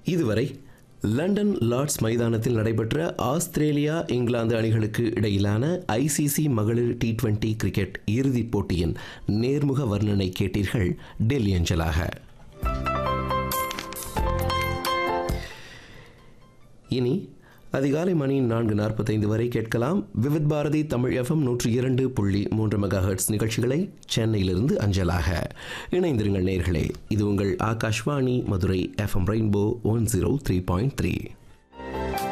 இதுவரை London Lord's மைதானத்தில் நடைபெற்ற ஆஸ்திரேலியா இங்கிலாந்து அணிகளுக்கு இடையிலான ஐசிசி மகளிர் டி டுவெண்டி கிரிக்கெட் இறுதிப் போட்டியின் நேர்முக வர்ணனை கேட்டீர்கள் டெல்லி அஞ்சலாக இனி அதிகாலை மணி நான்கு நாற்பத்தைந்து வரை கேட்கலாம் விவித் பாரதி தமிழ் எஃப்எம் நூற்றி இரண்டு புள்ளி மூன்று மெகா ஹெர்ட்ஸ் நிகழ்ச்சிகளை சென்னையிலிருந்து அஞ்சலாக இணைந்திருங்கள் நேர்களே இது உங்கள் Akashvani Madurai FM rainbow one zero three point three